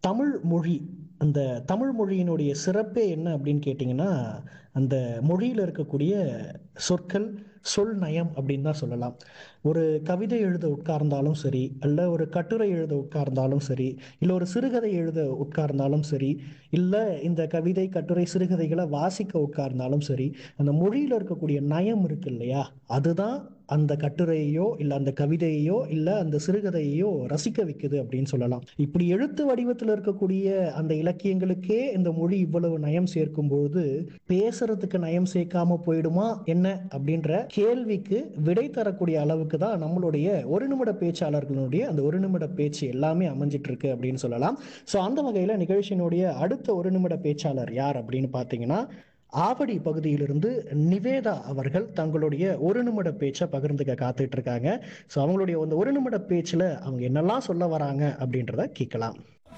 தமிழ் மொழி அந்த தமிழ் மொழியினுடைய சிறப்பே என்ன அப்படின்னு கேட்டிங்கன்னா அந்த மொழியில் இருக்கக்கூடிய சொற்கள் சொல் நயம் அப்படின்னு தான் சொல்லலாம் ஒரு கவிதை எழுத உட்கார்ந்தாலும் சரி அல்ல ஒரு கட்டுரை எழுத உட்கார்ந்தாலும் சரி இல்லை ஒரு சிறுகதை எழுத உட்கார்ந்தாலும் சரி இல்லை இந்த கவிதை கட்டுரை சிறுகதைகளை வாசிக்க உட்கார்ந்தாலும் சரி அந்த மொழியில் இருக்கக்கூடிய நயம் இருக்கு இல்லையா அதுதான் அந்த கட்டுரையையோ இல்லை அந்த கவிதையையோ இல்லை அந்த சிறுகதையையோ ரசிக்க வைக்குது அப்படின்னு சொல்லலாம் இப்படி எழுத்து வடிவத்தில் இருக்கக்கூடிய அந்த இலக்கியங்களுக்கே இந்த மொழி இவ்வளவு நயம் சேர்க்கும் பொழுது பேசுறதுக்கு நயம் சேர்க்காம போயிடுமா என்ன அப்படின்ற கேள்விக்கு விடை தரக்கூடிய அளவுக்கு தான் நம்மளுடைய ஒரு நிமிட பேச்சாளர்களுடைய அந்த ஒரு நிமிட பேச்சு எல்லாமே அமைஞ்சிட்டு இருக்கு அப்படின்னு சொல்லலாம் ஸோ அந்த வகையில் நிகழ்ச்சியினுடைய அடுத்த ஒரு நிமிட பேச்சாளர் யார் அப்படின்னு பார்த்தீங்கன்னா ஆவடி பகுதியிலிருந்து நிவேதா அவர்கள் தங்களுடைய ஒரு நிமிட பேச்சை பகிர்ந்துக்க காத்துட்டு இருக்காங்க ஸோ அவங்களுடைய அந்த ஒரு நிமிட பேச்சில் அவங்க என்னெல்லாம் சொல்ல வராங்க அப்படின்றத கேட்கலாம்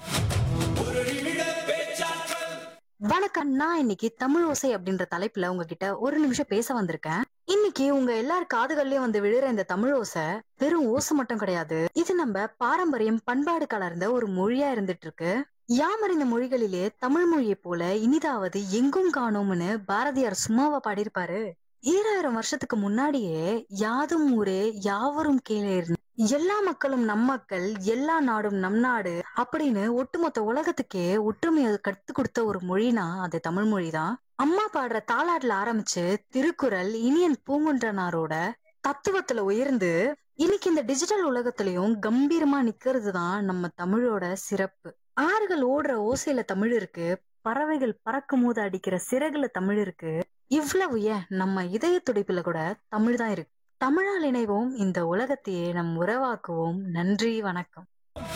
வணக்கம் நான் இன்னைக்கு தமிழ் ஓசை அப்படின்ற தலைப்புல உங்ககிட்ட ஒரு நிமிஷம் பேச வந்திருக்கேன் இன்னைக்கு உங்க எல்லார் காதுகள்லயும் வந்து விழுற இந்த தமிழ் ஓசை வெறும் ஓசை மட்டும் கிடையாது இது நம்ம பாரம்பரியம் பண்பாடு கலர்ந்த ஒரு மொழியா இருந்துட்டு இருக்கு யாமறிந்த மொழிகளிலே தமிழ் மொழியை போல இனிதாவது எங்கும் காணோம்னு பாரதியார் சும்மாவா பாடியிருப்பாரு ஈராயிரம் வருஷத்துக்கு முன்னாடியே யாதும் ஊரே யாவரும் கேளேர் எல்லா மக்களும் நம் மக்கள் எல்லா நாடும் நம் நாடு அப்படின்னு ஒட்டுமொத்த உலகத்துக்கே ஒற்றுமையை கத்து கொடுத்த ஒரு மொழினா அது தமிழ் மொழிதான் அம்மா பாடுற தாலாட்டுல ஆரம்பிச்சு திருக்குறள் இனியன் பூங்குன்றனாரோட தத்துவத்துல உயர்ந்து இன்னைக்கு இந்த டிஜிட்டல் உலகத்திலயும் கம்பீரமா நிக்கிறது தான் நம்ம தமிழோட சிறப்பு ஆறுகள் ஓடுற ஓசையில தமிழ் இருக்கு பறவைகள் பறக்கும் போது அடிக்கிற சிறகுல தமிழ் இருக்கு இவ்வளவு ஏன் நம்ம இதய துடிப்புல கூட தமிழ் தான் இருக்கு தமிழால் இணைவோம் இந்த உலகத்தையே நம் உறவாக்குவோம் நன்றி வணக்கம்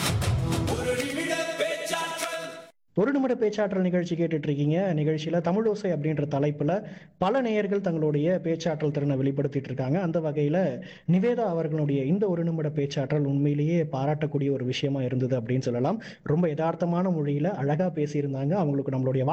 ஒரு நிமிட பேச்சாற்றல் நிகழ்ச்சி கேட்டுட்டு இருக்கீங்க நிகழ்ச்சியில தமிழோசை அப்படின்ற தலைப்புல பல நேயர்கள் தங்களுடைய பேச்சாற்றல் திறனை வெளிப்படுத்திட்டு இருக்காங்க அந்த வகையில நிவேதா அவர்களுடைய இந்த ஒரு நிமிட பேச்சாற்றல் உண்மையிலேயே பாராட்டக்கூடிய ஒரு விஷயமா இருந்தது அப்படின்னு சொல்லலாம் ரொம்ப யதார்த்தமான மொழியில அழகா பேசியிருந்தாங்க அவங்களுக்கு நம்மளுடைய